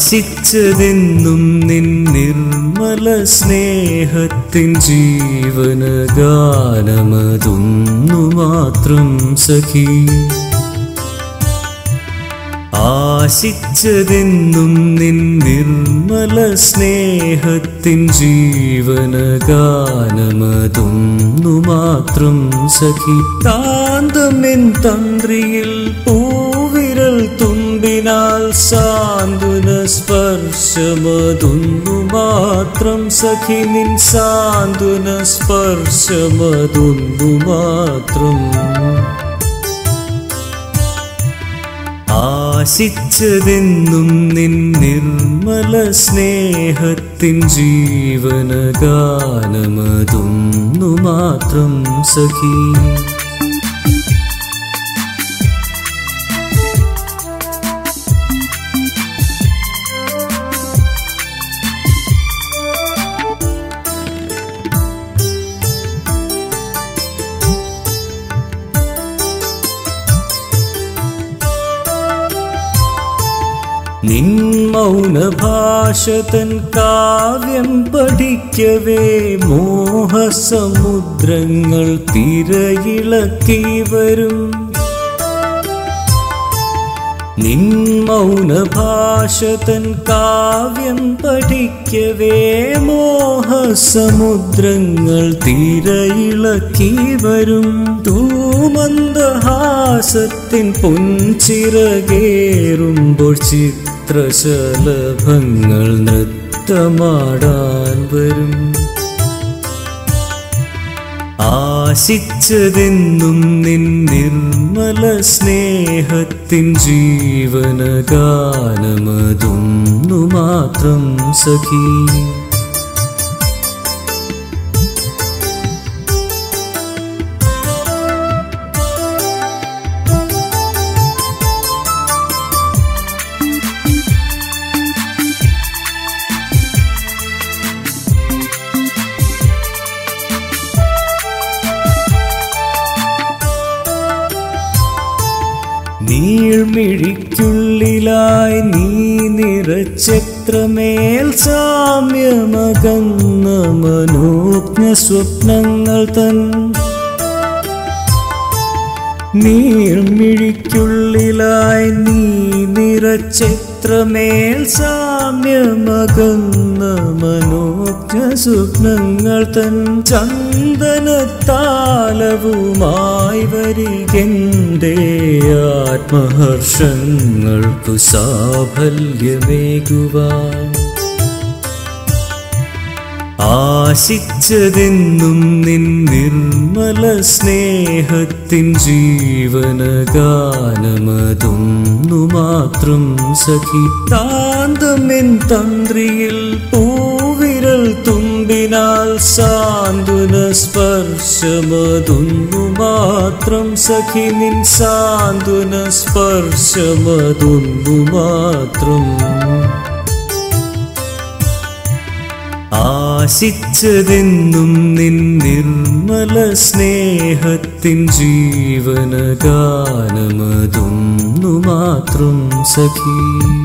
ആശിച്ചതെന്നും നിൻ നിർമ്മല സ്നേഹത്തിൻ ജീവനഗാനമതൊന്നു മാത്രം സഖി ആശിച്ചതെന്നും നിൻ നിർമ്മല സ്നേഹത്തിൻ ജീവനഗാനമതൊന്നു മാത്രം സഖി കാന്തമെൻ തന്ത്രിയിൽ പൂവിരൽ തുമ്പിനാൽ സാന്ത്വന സ്പർശമതൊന്നു മാത്രം സഖി നിൻ സാന്ത്വന സ്പർശമതൊന്നു മാത്രം ആശിച്ചതെന്നും നിൻ നിർമ്മല സ്നേഹത്തിൻ ജീവനഗാനമതൊന്നു മാത്രം സഖി നിൻ മൗനഭാഷതൻ കാവ്യം പഠിക്കവേ മോഹസമുദ്രങ്ങൾ തിരയിളക്കി വരും നിൻ മൗനഭാഷതൻ കാവ്യം പഠിക്കവേ മോഹസമുദ്രങ്ങൾ തിരയിളക്കി വരും തൂമന്ദഹാസത്തിൻ പൊൻചിറകേറുമ്പോൾ ചിത്രശലഭങ്ങൾ നൃത്തമാടാൻ വരും ആശിച്ചതെന്നും നിൻ നിർമ്മല സ്നേഹത്തിൻ ജീവനഗാനമതൊന്നു മാത്രം സഖി നീൾമിഴിക്കുള്ളിലായി നീ നിറച്ചെത്രമേൽ സാമ്യമകന്ന മനോജ്ഞ സ്വപ്നങ്ങൾ തൻ നീൾമിഴിക്കുള്ളിലായി നീ നിറച്ചെത്രമേൽ സാമ്യമകന്ന മനോജ്ഞ സ്വപ്നങ്ങൾ തൻ ചന്ദനത്താലവുമായി വരികെൻ്റെ ആത്മഹർഷങ്ങൾക്കു സാഫല്യമേകുവാൻ ആശിച്ചതെന്നും നിൻ നിർമ്മല സ്നേഹത്തിൻ ജീവനഗാനമതൊന്നു മാത്രം സഖി കാന്തമെൻ തന്ത്രിയിൽ പൂവിരൽ തുമ്പിനാൽ സാന്ത്വന സ്പർശമതൊന്നു മാത്രം സഖി നിൻ സാന്ത്വന സ്പർശമതൊന്നു മാത്രം ആശിച്ചതെന്നും നിൻ നിർമ്മല സ്നേഹത്തിൻ ജീവനഗാനമതൊന്നു മാത്രം സഖി